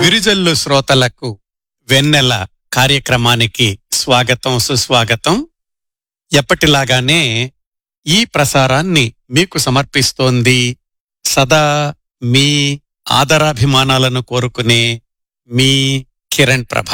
విరుజల్లు శ్రోతలకు వెన్నెల కార్యక్రమానికి స్వాగతం సుస్వాగతం ఎప్పటిలాగానే ఈ ప్రసారాన్ని మీకు సమర్పిస్తోంది సదా మీ ఆదరాభిమానాలను కోరుకునే మీ కిరణ్ ప్రభ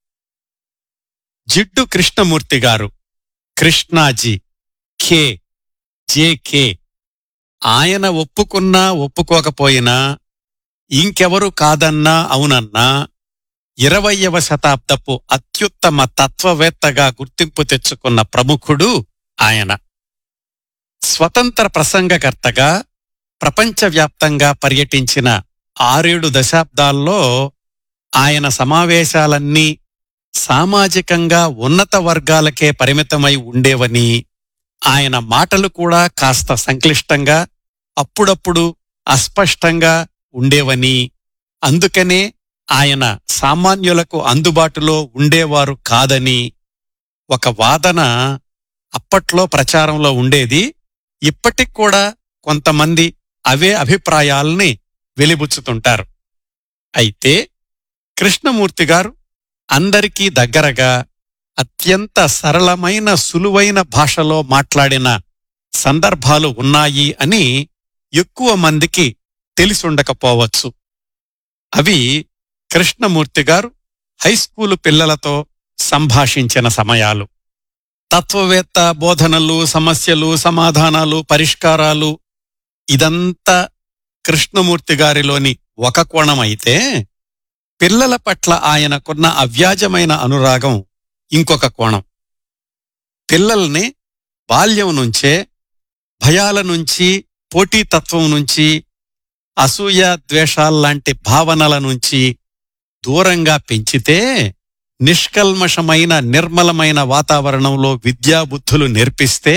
జిడ్డు కృష్ణమూర్తి గారు కృష్ణాజీ కే జేకే ఆయన ఒప్పుకున్నా ఒప్పుకోకపోయినా ఇంకెవరు కాదన్నా అవునన్నా ఇరవయవ శతాబ్దపు అత్యుత్తమ తత్వవేత్తగా గుర్తింపు తెచ్చుకున్న ప్రముఖుడు ఆయన స్వతంత్ర ప్రసంగకర్తగా ప్రపంచవ్యాప్తంగా పర్యటించిన ఆరేడు దశాబ్దాల్లో ఆయన సమావేశాలన్నీ సామాజికంగా ఉన్నత వర్గాలకే పరిమితమై ఉండేవని ఆయన మాటలు కూడా కాస్త సంక్లిష్టంగా అప్పుడప్పుడు అస్పష్టంగా ఉండేవని అందుకనే ఆయన సామాన్యులకు అందుబాటులో ఉండేవారు కాదని ఒక వాదన అప్పట్లో ప్రచారంలో ఉండేది ఇప్పటికి కూడా కొంతమంది అవే అభిప్రాయాల్ని వెలిబుచ్చుతుంటారు అయితే కృష్ణమూర్తి గారు అందరికీ దగ్గరగా అత్యంత సరళమైన సులువైన భాషలో మాట్లాడిన సందర్భాలు ఉన్నాయి అని ఎక్కువ మందికి తెలిసుండకపోవచ్చు అవి కృష్ణమూర్తి గారు హైస్కూలు పిల్లలతో సంభాషించిన సమయాలు తత్వవేత్త బోధనలు సమస్యలు సమాధానాలు పరిష్కారాలు ఇదంతా కృష్ణమూర్తి గారిలోని ఒక కోణమైతే పిల్లల పట్ల ఆయనకున్న అవ్యాజమైన అనురాగం ఇంకొక కోణం పిల్లల్ని బాల్యం నుంచే భయాల నుంచి పోటీతత్వం నుంచి అసూయ ద్వేషాల్లాంటి భావనల నుంచి దూరంగా పెంచితే నిష్కల్మషమైన నిర్మలమైన వాతావరణంలో విద్యాబుద్ధులు నేర్పిస్తే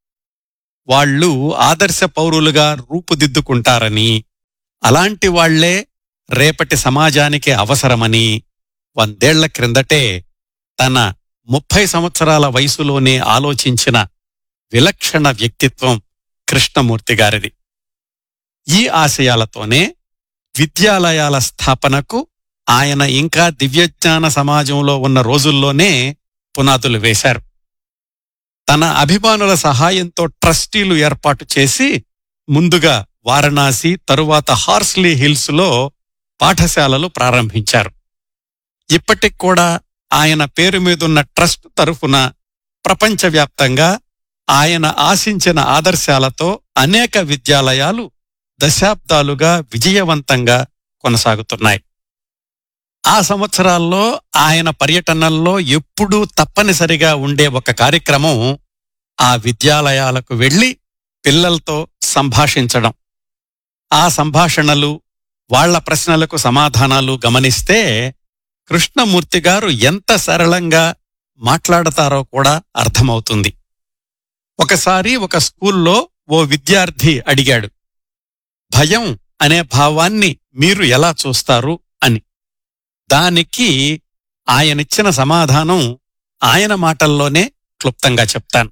వాళ్ళు ఆదర్శ పౌరులుగా రూపుదిద్దుకుంటారని అలాంటి వాళ్లే రేపటి సమాజానికి అవసరమని వందేళ్ల క్రిందటే తన ముప్పై సంవత్సరాల వయసులోనే ఆలోచించిన విలక్షణ వ్యక్తిత్వం కృష్ణమూర్తి గారిది ఈ ఆశయాలతోనే విద్యాలయాల స్థాపనకు ఆయన ఇంకా దివ్యజ్ఞాన సమాజంలో ఉన్న రోజుల్లోనే పునాదులు వేశారు తన అభిమానుల సహాయంతో ట్రస్టీలు ఏర్పాటు చేసి ముందుగా వారణాసి తరువాత హార్స్లీ హిల్స్ లో పాఠశాలలు ప్రారంభించారు ఇప్పటికి కూడా ఆయన పేరు మీదున్న ట్రస్ట్ తరఫున ప్రపంచవ్యాప్తంగా ఆయన ఆశించిన ఆదర్శాలతో అనేక విద్యాలయాలు దశాబ్దాలుగా విజయవంతంగా కొనసాగుతున్నాయి ఆ సంవత్సరాల్లో ఆయన పర్యటనల్లో ఎప్పుడూ తప్పనిసరిగా ఉండే ఒక కార్యక్రమం ఆ విద్యాలయాలకు వెళ్లి పిల్లలతో సంభాషించడం ఆ సంభాషణలు వాళ్ల ప్రశ్నలకు సమాధానాలు గమనిస్తే కృష్ణమూర్తి గారు ఎంత సరళంగా మాట్లాడతారో కూడా అర్థమవుతుంది ఒకసారి ఒక స్కూల్లో ఓ విద్యార్థి అడిగాడు భయం అనే భావాన్ని మీరు ఎలా చూస్తారు అని దానికి ఆయనిచ్చిన సమాధానం ఆయన మాటల్లోనే క్లుప్తంగా చెప్తాను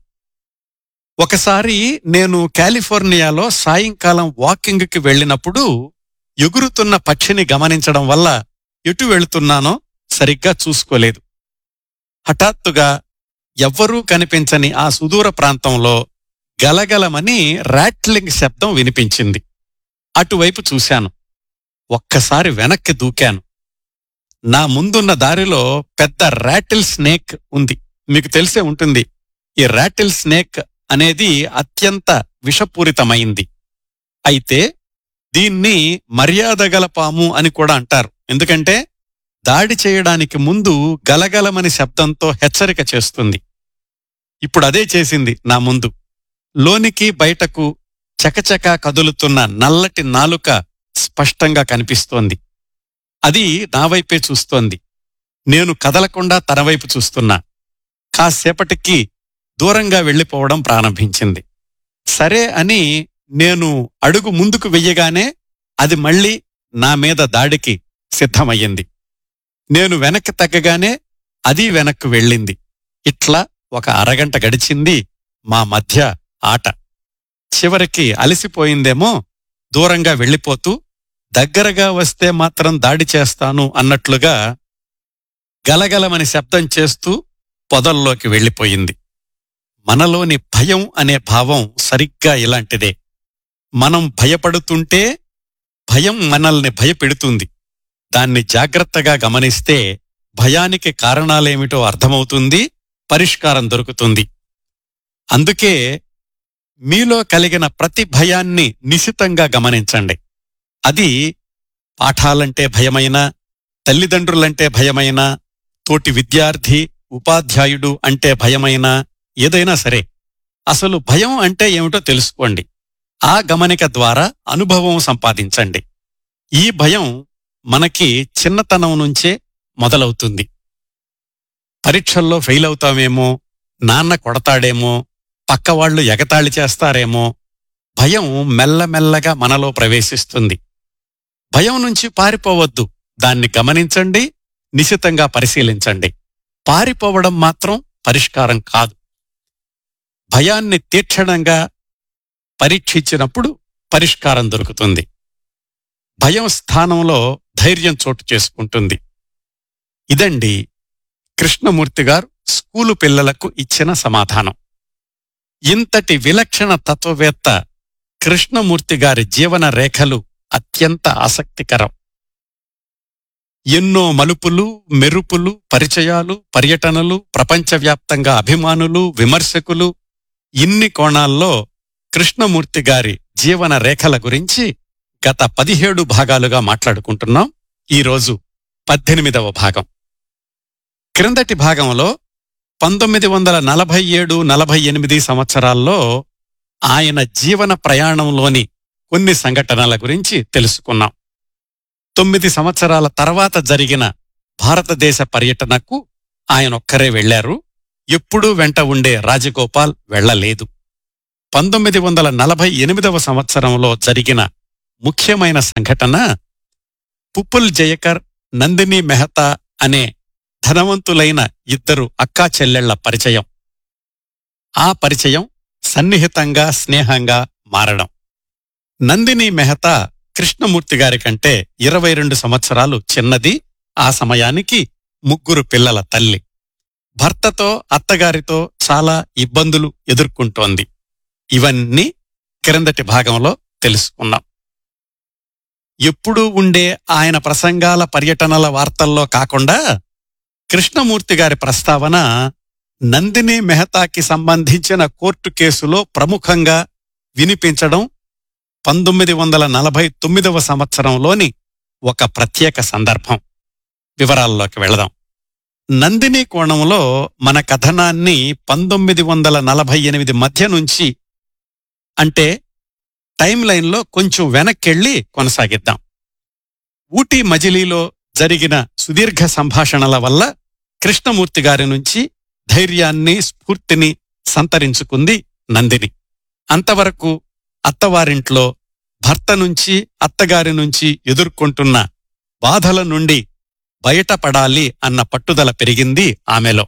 ఒకసారి నేను కాలిఫోర్నియాలో సాయంకాలం వాకింగ్కి వెళ్ళినప్పుడు ఎగురుతున్న పక్షిని గమనించడం వల్ల ఎటు వెళుతున్నానో సరిగ్గా చూసుకోలేదు హఠాత్తుగా ఎవ్వరూ కనిపించని ఆ సుదూర ప్రాంతంలో గలగలమని ర్యాట్లింగ్ శబ్దం వినిపించింది అటువైపు చూశాను ఒక్కసారి వెనక్కి దూకాను నా ముందున్న దారిలో పెద్ద ర్యాటిల్ స్నేక్ ఉంది మీకు తెలిసే ఉంటుంది ఈ ర్యాటిల్ స్నేక్ అనేది అత్యంత విషపూరితమైంది అయితే దీన్ని మర్యాదగల పాము అని కూడా అంటారు ఎందుకంటే దాడి చేయడానికి ముందు గలగలమని శబ్దంతో హెచ్చరిక చేస్తుంది ఇప్పుడు అదే చేసింది నా ముందు లోనికి బయటకు చకచకా కదులుతున్న నల్లటి నాలుక స్పష్టంగా కనిపిస్తోంది అది నా వైపే చూస్తోంది నేను కదలకుండా తన వైపు చూస్తున్నా కాసేపటికి దూరంగా వెళ్ళిపోవడం ప్రారంభించింది సరే అని నేను అడుగు ముందుకు వెయ్యగానే అది మళ్ళీ నా మీద దాడికి సిద్ధమయ్యింది నేను వెనక్కి తగ్గగానే అది వెనక్కు వెళ్ళింది ఇట్లా ఒక అరగంట గడిచింది మా మధ్య ఆట చివరికి అలసిపోయిందేమో దూరంగా వెళ్ళిపోతూ దగ్గరగా వస్తే మాత్రం దాడి చేస్తాను అన్నట్లుగా గలగలమని శబ్దం చేస్తూ పొదల్లోకి వెళ్ళిపోయింది మనలోని భయం అనే భావం సరిగ్గా ఇలాంటిదే మనం భయపడుతుంటే భయం మనల్ని భయపెడుతుంది దాన్ని జాగ్రత్తగా గమనిస్తే భయానికి కారణాలేమిటో అర్థమవుతుంది పరిష్కారం దొరుకుతుంది అందుకే మీలో కలిగిన ప్రతి భయాన్ని నిశితంగా గమనించండి అది పాఠాలంటే భయమైనా తల్లిదండ్రులంటే భయమైనా తోటి విద్యార్థి ఉపాధ్యాయుడు అంటే భయమైనా ఏదైనా సరే అసలు భయం అంటే ఏమిటో తెలుసుకోండి ఆ గమనిక ద్వారా అనుభవం సంపాదించండి ఈ భయం మనకి చిన్నతనం నుంచే మొదలవుతుంది పరీక్షల్లో ఫెయిల్ అవుతామేమో నాన్న కొడతాడేమో పక్కవాళ్లు ఎగతాళి చేస్తారేమో భయం మెల్లమెల్లగా మనలో ప్రవేశిస్తుంది భయం నుంచి పారిపోవద్దు దాన్ని గమనించండి నిశితంగా పరిశీలించండి పారిపోవడం మాత్రం పరిష్కారం కాదు భయాన్ని తీక్షణంగా పరీక్షించినప్పుడు పరిష్కారం దొరుకుతుంది భయం స్థానంలో ధైర్యం చోటు చేసుకుంటుంది ఇదండి కృష్ణమూర్తి గారు స్కూలు పిల్లలకు ఇచ్చిన సమాధానం ఇంతటి విలక్షణ తత్వవేత్త కృష్ణమూర్తి గారి జీవన రేఖలు అత్యంత ఆసక్తికరం ఎన్నో మలుపులు మెరుపులు పరిచయాలు పర్యటనలు ప్రపంచవ్యాప్తంగా అభిమానులు విమర్శకులు ఇన్ని కోణాల్లో కృష్ణమూర్తి గారి జీవన రేఖల గురించి గత పదిహేడు భాగాలుగా మాట్లాడుకుంటున్నాం ఈరోజు పద్దెనిమిదవ భాగం క్రిందటి భాగంలో పంతొమ్మిది వందల నలభై ఏడు నలభై ఎనిమిది సంవత్సరాల్లో ఆయన జీవన ప్రయాణంలోని కొన్ని సంఘటనల గురించి తెలుసుకున్నాం తొమ్మిది సంవత్సరాల తర్వాత జరిగిన భారతదేశ పర్యటనకు ఆయనొక్కరే వెళ్లారు ఎప్పుడూ వెంట ఉండే రాజగోపాల్ వెళ్లలేదు పంతొమ్మిది వందల నలభై ఎనిమిదవ సంవత్సరంలో జరిగిన ముఖ్యమైన సంఘటన పుప్పుల్ జయకర్ నందిని మెహతా అనే ధనవంతులైన ఇద్దరు అక్కా చెల్లెళ్ల పరిచయం ఆ పరిచయం సన్నిహితంగా స్నేహంగా మారడం నందిని మెహతా కృష్ణమూర్తి గారి కంటే ఇరవై రెండు సంవత్సరాలు చిన్నది ఆ సమయానికి ముగ్గురు పిల్లల తల్లి భర్తతో అత్తగారితో చాలా ఇబ్బందులు ఎదుర్కొంటోంది ఇవన్నీ క్రిందటి భాగంలో తెలుసుకున్నాం ఎప్పుడూ ఉండే ఆయన ప్రసంగాల పర్యటనల వార్తల్లో కాకుండా కృష్ణమూర్తి గారి ప్రస్తావన నందిని మెహతాకి సంబంధించిన కోర్టు కేసులో ప్రముఖంగా వినిపించడం పంతొమ్మిది వందల నలభై తొమ్మిదవ సంవత్సరంలోని ఒక ప్రత్యేక సందర్భం వివరాల్లోకి వెళదాం నందిని కోణంలో మన కథనాన్ని పంతొమ్మిది వందల నలభై ఎనిమిది మధ్య నుంచి అంటే టైం లైన్లో కొంచెం వెనక్కెళ్ళి కొనసాగిద్దాం ఊటీ మజిలీలో జరిగిన సుదీర్ఘ సంభాషణల వల్ల కృష్ణమూర్తి గారి నుంచి ధైర్యాన్ని స్ఫూర్తిని సంతరించుకుంది నందిని అంతవరకు అత్తవారింట్లో భర్త నుంచి అత్తగారి నుంచి ఎదుర్కొంటున్న బాధల నుండి బయటపడాలి అన్న పట్టుదల పెరిగింది ఆమెలో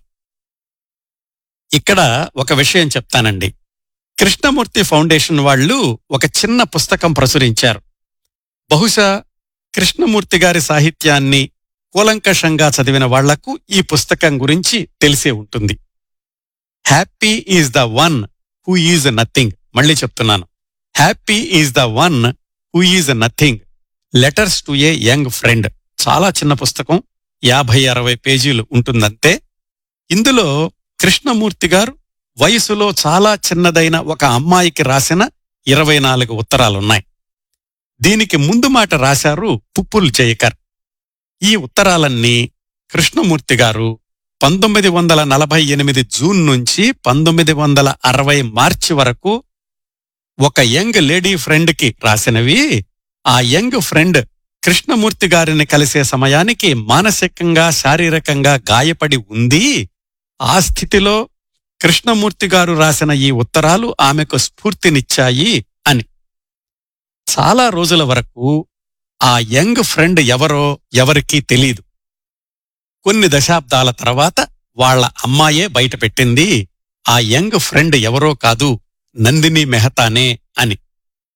ఇక్కడ ఒక విషయం చెప్తానండి కృష్ణమూర్తి ఫౌండేషన్ వాళ్ళు ఒక చిన్న పుస్తకం ప్రచురించారు బహుశా కృష్ణమూర్తి గారి సాహిత్యాన్ని కూలంకషంగా చదివిన వాళ్లకు ఈ పుస్తకం గురించి తెలిసే ఉంటుంది happy is the one who is nothing మళ్ళీ చెప్తున్నాను happy is the one who is nothing letters to a young friend చాలా చిన్న పుస్తకం యాభై అరవై పేజీలు ఉంటుందంతే ఇందులో కృష్ణమూర్తి గారు వయసులో చాలా చిన్నదైన ఒక అమ్మాయికి రాసిన ఇరవై నాలుగు ఉత్తరాలున్నాయి దీనికి ముందు మాట రాశారు పుప్పుల్ జయకర్ ఈ ఉత్తరాలన్నీ కృష్ణమూర్తి గారు పంతొమ్మిది వందల నలభై ఎనిమిది జూన్ నుంచి పంతొమ్మిది వందల అరవై మార్చి వరకు ఒక యంగ్ లేడీ ఫ్రెండ్కి రాసినవి ఆ యంగ్ ఫ్రెండ్ కృష్ణమూర్తి గారిని కలిసే సమయానికి మానసికంగా శారీరకంగా గాయపడి ఉంది ఆ స్థితిలో కృష్ణమూర్తి గారు రాసిన ఈ ఉత్తరాలు ఆమెకు స్ఫూర్తినిచ్చాయి అని చాలా రోజుల వరకు ఆ యంగ్ ఫ్రెండ్ ఎవరో ఎవరికీ తెలీదు కొన్ని దశాబ్దాల తర్వాత వాళ్ళ అమ్మాయే బయటపెట్టింది ఆ యంగ్ ఫ్రెండ్ ఎవరో కాదు నందిని మెహతానే అని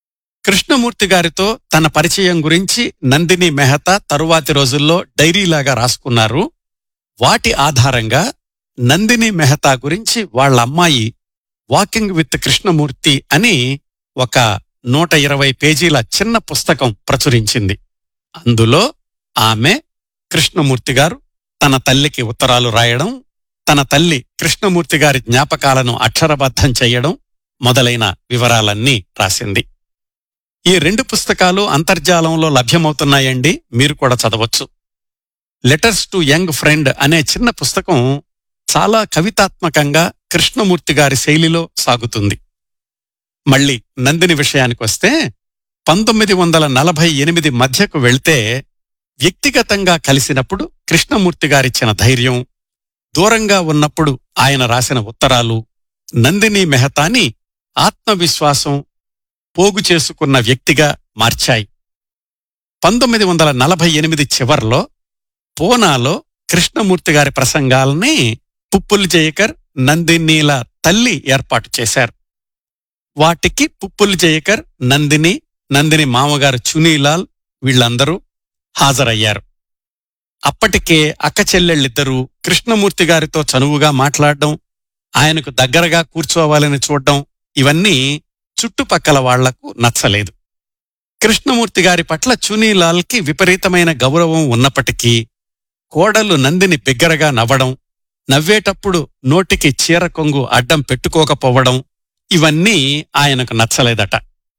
కృష్ణమూర్తి గారితో తన పరిచయం గురించి నందిని మెహతా తరువాతి రోజుల్లో డైరీలాగా రాసుకున్నారు వాటి ఆధారంగా నందిని మెహతా గురించి వాళ్ళ అమ్మాయి వాకింగ్ విత్ కృష్ణమూర్తి అని ఒక నూట ఇరవై పేజీల చిన్న పుస్తకం ప్రచురించింది అందులో ఆమె కృష్ణమూర్తి గారు తన తల్లికి ఉత్తరాలు రాయడం తన తల్లి కృష్ణమూర్తి గారి జ్ఞాపకాలను అక్షరబద్ధం చెయ్యడం మొదలైన వివరాలన్నీ రాసింది ఈ రెండు పుస్తకాలు అంతర్జాలంలో లభ్యమవుతున్నాయండి మీరు కూడా చదవచ్చు లెటర్స్ టు యంగ్ ఫ్రెండ్ అనే చిన్న పుస్తకం చాలా కవితాత్మకంగా కృష్ణమూర్తి గారి శైలిలో సాగుతుంది మళ్ళీ నందిని విషయానికొస్తే పంతొమ్మిది వందల నలభై ఎనిమిది మధ్యకు వెళ్తే వ్యక్తిగతంగా కలిసినప్పుడు కృష్ణమూర్తి గారిచ్చిన ధైర్యం దూరంగా ఉన్నప్పుడు ఆయన రాసిన ఉత్తరాలు నందిని మెహతాని ఆత్మవిశ్వాసం పోగు చేసుకున్న వ్యక్తిగా మార్చాయి పంతొమ్మిది వందల నలభై ఎనిమిది చివర్లో పూనాలో కృష్ణమూర్తి గారి ప్రసంగాల్ని పుప్పుల్ జయకర్ నందినీల తల్లి ఏర్పాటు చేశారు వాటికి పుప్పుల్ జయకర్ నందిని నందిని మామగారు చునీలాల్ వీళ్ళందరూ హాజరయ్యారు అప్పటికే అక్క చెల్లెళ్ళిద్దరూ కృష్ణమూర్తి గారితో చనువుగా మాట్లాడడం ఆయనకు దగ్గరగా కూర్చోవాలని చూడడం ఇవన్నీ చుట్టుపక్కల వాళ్లకు నచ్చలేదు కృష్ణమూర్తి గారి పట్ల చునీలాల్కి విపరీతమైన గౌరవం ఉన్నప్పటికీ కోడలు నందిని బిగ్గరగా నవ్వడం నవ్వేటప్పుడు నోటికి చీర కొంగు అడ్డం పెట్టుకోకపోవడం ఇవన్నీ ఆయనకు నచ్చలేదట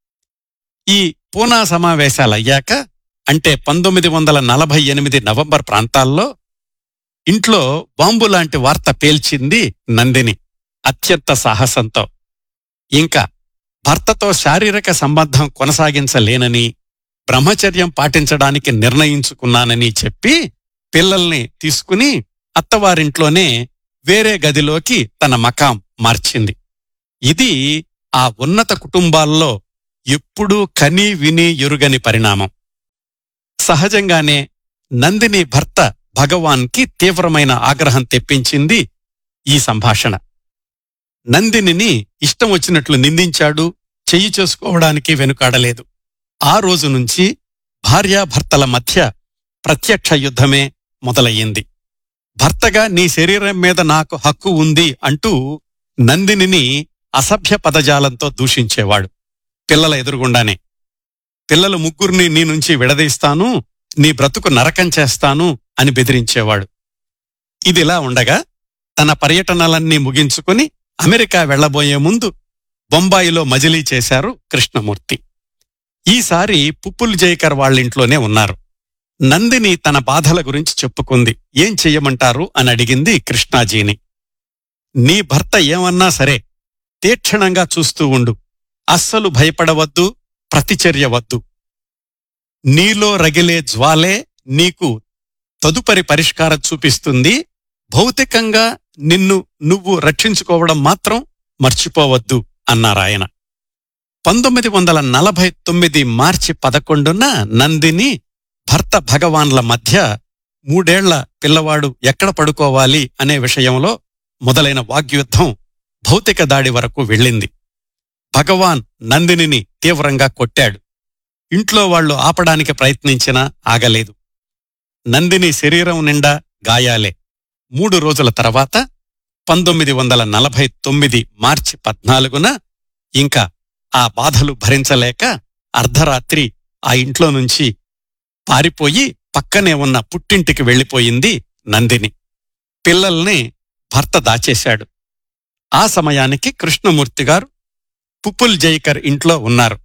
ఈ పూనా సమావేశాలయ్యాక అంటే పంతొమ్మిది వందల నలభై ఎనిమిది నవంబర్ ప్రాంతాల్లో ఇంట్లో బాంబు లాంటి వార్త పేల్చింది నందిని అత్యంత సాహసంతో ఇంకా భర్తతో శారీరక సంబంధం కొనసాగించలేనని బ్రహ్మచర్యం పాటించడానికి నిర్ణయించుకున్నానని చెప్పి పిల్లల్ని తీసుకుని అత్తవారింట్లోనే వేరే గదిలోకి తన మకాం మార్చింది ఇది ఆ ఉన్నత కుటుంబాల్లో ఎప్పుడూ కనీ విని ఎరుగని పరిణామం సహజంగానే నందిని భర్త భగవాన్కి తీవ్రమైన ఆగ్రహం తెప్పించింది ఈ సంభాషణ నందినిని ఇష్టం వచ్చినట్లు నిందించాడు చెయ్యి చేసుకోవడానికి వెనుకాడలేదు ఆ రోజు నుంచి భార్యాభర్తల మధ్య ప్రత్యక్ష యుద్ధమే మొదలయ్యింది భర్తగా నీ శరీరం మీద నాకు హక్కు ఉంది అంటూ నందినిని అసభ్య పదజాలంతో దూషించేవాడు పిల్లల ఎదురుగుండానే పిల్లలు ముగ్గురిని నీ నుంచి విడదీస్తాను నీ బ్రతుకు నరకం చేస్తాను అని బెదిరించేవాడు ఇదిలా ఉండగా తన పర్యటనలన్నీ ముగించుకుని అమెరికా వెళ్లబోయే ముందు బొంబాయిలో మజిలీ చేశారు కృష్ణమూర్తి ఈసారి పుప్పులు జయకర్ వాళ్ళింట్లోనే ఉన్నారు నందిని తన బాధల గురించి చెప్పుకుంది ఏం చెయ్యమంటారు అని అడిగింది కృష్ణాజీని నీ భర్త ఏమన్నా సరే తీక్షణంగా చూస్తూ ఉండు అస్సలు భయపడవద్దు ప్రతిచర్య వద్దు నీలో రగిలే జ్వాలే నీకు తదుపరి పరిష్కారం చూపిస్తుంది భౌతికంగా నిన్ను నువ్వు రక్షించుకోవడం మాత్రం మర్చిపోవద్దు అన్నారాయన పంతొమ్మిది వందల నలభై తొమ్మిది మార్చి పదకొండున నందిని భర్త భగవాన్ల మధ్య మూడేళ్ల పిల్లవాడు ఎక్కడ పడుకోవాలి అనే విషయంలో మొదలైన వాగ్యుద్ధం భౌతిక దాడి వరకు వెళ్ళింది భగవాన్ నందినిని తీవ్రంగా కొట్టాడు ఇంట్లో వాళ్లు ఆపడానికి ప్రయత్నించినా ఆగలేదు నందిని శరీరం నిండా గాయాలే మూడు రోజుల తర్వాత పంతొమ్మిది వందల నలభై తొమ్మిది మార్చి పద్నాలుగున ఇంకా ఆ బాధలు భరించలేక అర్ధరాత్రి ఆ ఇంట్లో నుంచి పారిపోయి పక్కనే ఉన్న పుట్టింటికి వెళ్ళిపోయింది నందిని పిల్లల్ని భర్త దాచేశాడు ఆ సమయానికి కృష్ణమూర్తి గారు పుప్పుల్ జైకర్ ఇంట్లో ఉన్నారు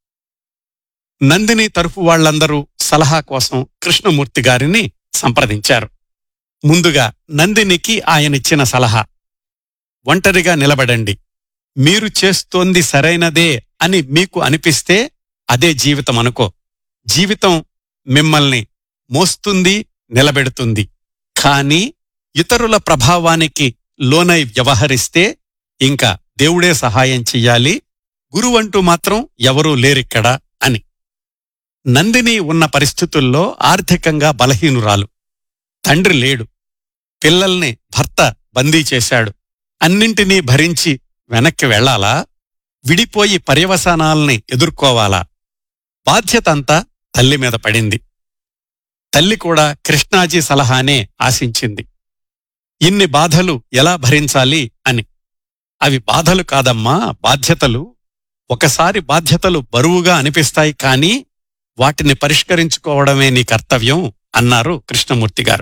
నందిని తరఫు వాళ్లందరూ సలహా కోసం కృష్ణమూర్తి గారిని సంప్రదించారు ముందుగా నందినికి ఆయనిచ్చిన సలహా ఒంటరిగా నిలబడండి మీరు చేస్తోంది సరైనదే అని మీకు అనిపిస్తే అదే జీవితం అనుకో జీవితం మిమ్మల్ని మోస్తుంది నిలబెడుతుంది కానీ ఇతరుల ప్రభావానికి లోనై వ్యవహరిస్తే ఇంకా దేవుడే సహాయం చెయ్యాలి గురువంటూ మాత్రం ఎవరూ లేరిక్కడ అని నందిని ఉన్న పరిస్థితుల్లో ఆర్థికంగా బలహీనురాలు తండ్రి లేడు పిల్లల్ని భర్త బందీ చేశాడు అన్నింటినీ భరించి వెనక్కి వెళ్లాలా విడిపోయి పర్యవసానాల్ని ఎదుర్కోవాలా బాధ్యత అంతా తల్లి మీద పడింది తల్లి కూడా కృష్ణాజీ సలహానే ఆశించింది ఇన్ని బాధలు ఎలా భరించాలి అని అవి బాధలు కాదమ్మా బాధ్యతలు ఒకసారి బాధ్యతలు బరువుగా అనిపిస్తాయి కానీ వాటిని పరిష్కరించుకోవడమే నీ కర్తవ్యం అన్నారు కృష్ణమూర్తి గారు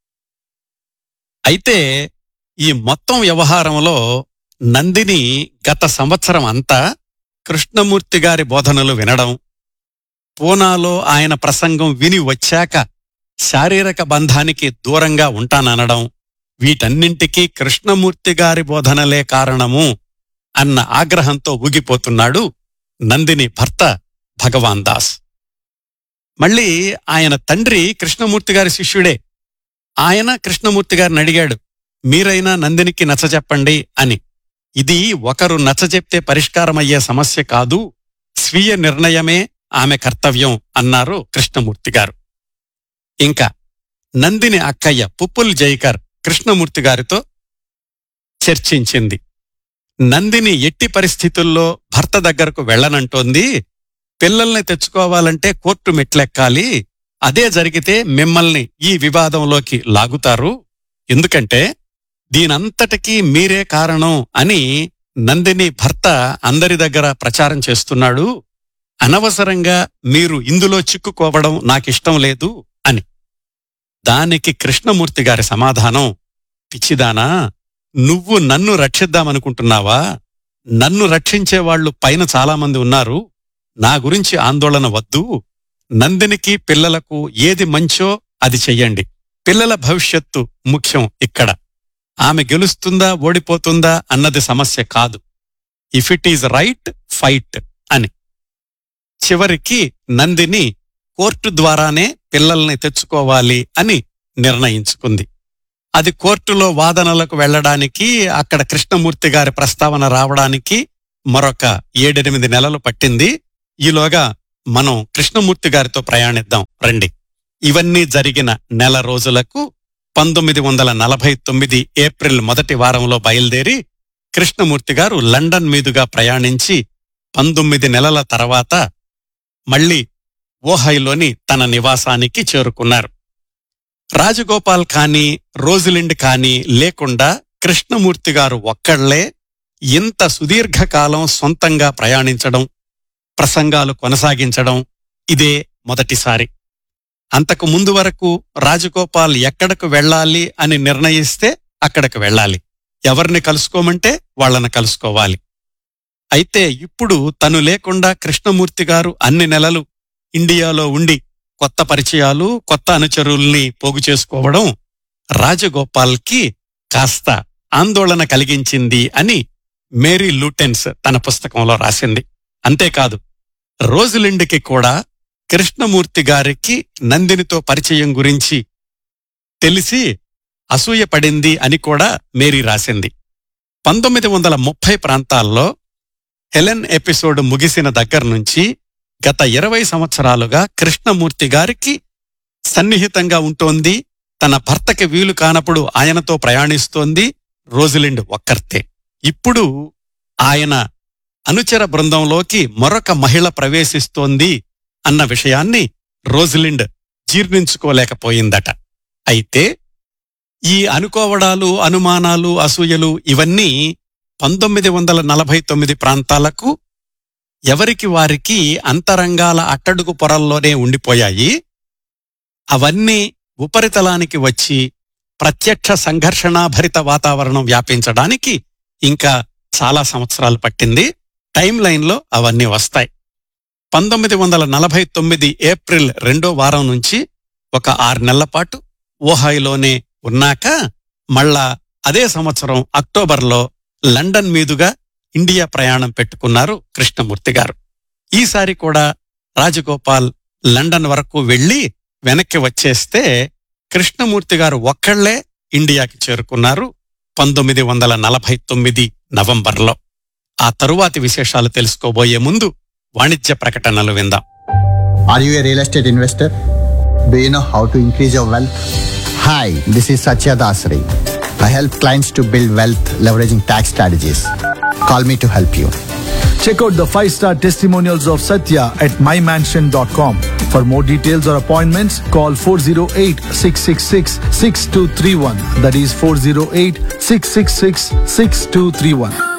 అయితే ఈ మొత్తం వ్యవహారంలో నందిని గత సంవత్సరం అంతా కృష్ణమూర్తి గారి బోధనలు వినడం పూనాలో ఆయన ప్రసంగం విని వచ్చాక శారీరక బంధానికి దూరంగా ఉంటాననడం వీటన్నింటికీ కృష్ణమూర్తి గారి బోధనలే కారణము అన్న ఆగ్రహంతో ఊగిపోతున్నాడు నందిని భర్త భగవాన్ దాస్ మళ్ళీ ఆయన తండ్రి కృష్ణమూర్తి గారి శిష్యుడే ఆయన కృష్ణమూర్తి గారిని అడిగాడు మీరైనా నందినికి నచ్చజెప్పండి అని ఇది ఒకరు నచ్చజెప్తే పరిష్కారమయ్యే సమస్య కాదు స్వీయ నిర్ణయమే ఆమె కర్తవ్యం అన్నారు కృష్ణమూర్తి గారు ఇంకా నందిని అక్కయ్య పుప్పుల్ జైకర్ కృష్ణమూర్తి గారితో చర్చించింది నందిని ఎట్టి పరిస్థితుల్లో భర్త దగ్గరకు వెళ్ళనంటోంది పిల్లల్ని తెచ్చుకోవాలంటే కోర్టు మెట్లెక్కాలి అదే జరిగితే మిమ్మల్ని ఈ వివాదంలోకి లాగుతారు ఎందుకంటే దీనంతటికీ మీరే కారణం అని నందిని భర్త అందరి దగ్గర ప్రచారం చేస్తున్నాడు అనవసరంగా మీరు ఇందులో చిక్కుకోవడం నాకిష్టం లేదు అని దానికి కృష్ణమూర్తి గారి సమాధానం పిచ్చిదానా నువ్వు నన్ను రక్షిద్దామనుకుంటున్నావా నన్ను రక్షించేవాళ్లు పైన చాలామంది ఉన్నారు నా గురించి ఆందోళన వద్దు నందినికి పిల్లలకు ఏది మంచో అది చెయ్యండి పిల్లల భవిష్యత్తు ముఖ్యం ఇక్కడ ఆమె గెలుస్తుందా ఓడిపోతుందా అన్నది సమస్య కాదు if it is right fight అని చివరికి నందిని కోర్టు ద్వారానే పిల్లల్ని తెచ్చుకోవాలి అని నిర్ణయించుకుంది అది కోర్టులో వాదనలకు వెళ్ళడానికి అక్కడ కృష్ణమూర్తి గారి ప్రస్తావన రావడానికి మరొక ఏడెనిమిది నెలలు పట్టింది ఈలోగా మనం కృష్ణమూర్తి గారితో ప్రయాణిద్దాం రండి ఇవన్నీ జరిగిన నెల రోజులకు పంతొమ్మిది వందల నలభై తొమ్మిది ఏప్రిల్ మొదటి వారంలో బయలుదేరి కృష్ణమూర్తి గారు లండన్ మీదుగా ప్రయాణించి పంతొమ్మిది నెలల తర్వాత మళ్ళీ ఓహైలోని తన నివాసానికి చేరుకున్నారు రాజగోపాల్ కానీ రోజులిండ్ కానీ లేకుండా కృష్ణమూర్తి గారు ఒక్కళ్లే ఇంత సుదీర్ఘకాలం సొంతంగా ప్రయాణించడం ప్రసంగాలు కొనసాగించడం ఇదే మొదటిసారి అంతకు ముందు వరకు రాజగోపాల్ ఎక్కడకు వెళ్ళాలి అని నిర్ణయిస్తే అక్కడకు వెళ్ళాలి ఎవరిని కలుసుకోమంటే వాళ్ళని కలుసుకోవాలి అయితే ఇప్పుడు తను లేకుండా కృష్ణమూర్తి గారు అన్ని నెలలు ఇండియాలో ఉండి కొత్త పరిచయాలు కొత్త అనుచరుల్ని పోగు చేసుకోవడం రాజగోపాల్కి కాస్త ఆందోళన కలిగించింది అని మేరీ లూటెన్స్ తన పుస్తకంలో రాసింది అంతేకాదు రోజులిండికి కూడా కృష్ణమూర్తి గారికి నందినితో పరిచయం గురించి తెలిసి అసూయపడింది అని కూడా మేరీ రాసింది పంతొమ్మిది వందల ముప్పై ప్రాంతాల్లో హెలెన్ ఎపిసోడ్ ముగిసిన దగ్గర నుంచి గత ఇరవై సంవత్సరాలుగా కృష్ణమూర్తి గారికి సన్నిహితంగా ఉంటోంది తన భర్తకి వీలు కానప్పుడు ఆయనతో ప్రయాణిస్తోంది రోజులిండ్ ఒక్కర్తే ఇప్పుడు ఆయన అనుచర బృందంలోకి మరొక మహిళ ప్రవేశిస్తోంది అన్న విషయాన్ని రోజులిండ్ జీర్ణించుకోలేకపోయిందట అయితే ఈ అనుకోవడాలు అనుమానాలు అసూయలు ఇవన్నీ పంతొమ్మిది వందల నలభై తొమ్మిది ప్రాంతాలకు ఎవరికి వారికి అంతరంగాల అట్టడుగు పొరల్లోనే ఉండిపోయాయి అవన్నీ ఉపరితలానికి వచ్చి ప్రత్యక్ష సంఘర్షణాభరిత వాతావరణం వ్యాపించడానికి ఇంకా చాలా సంవత్సరాలు పట్టింది టైం లైన్లో అవన్నీ వస్తాయి పంతొమ్మిది వందల నలభై తొమ్మిది ఏప్రిల్ రెండో వారం నుంచి ఒక ఆరు నెలల పాటు ఓహాయిలోనే ఉన్నాక మళ్ళా అదే సంవత్సరం అక్టోబర్లో లండన్ మీదుగా ఇండియా ప్రయాణం పెట్టుకున్నారు కృష్ణమూర్తి గారు ఈసారి కూడా రాజగోపాల్ లండన్ వరకు వెళ్లి వెనక్కి వచ్చేస్తే కృష్ణమూర్తి గారు ఒక్కళ్లే ఇండియాకి చేరుకున్నారు పంతొమ్మిది వందల నలభై తొమ్మిది నవంబర్లో ఆ తరువాతి విశేషాలు తెలుసుకోబోయే ముందు వాణిజ్య ప్రకటనలు విందాం Are you a real estate investor? Do you know how to increase your wealth? Hi, this is Satya Dasri. I help clients to build wealth leveraging tax strategies. Call me to help you. Check out the five star testimonials of Satya at mymansion.com. For more details or appointments, call 408 666 6231. That is 408 666 6231.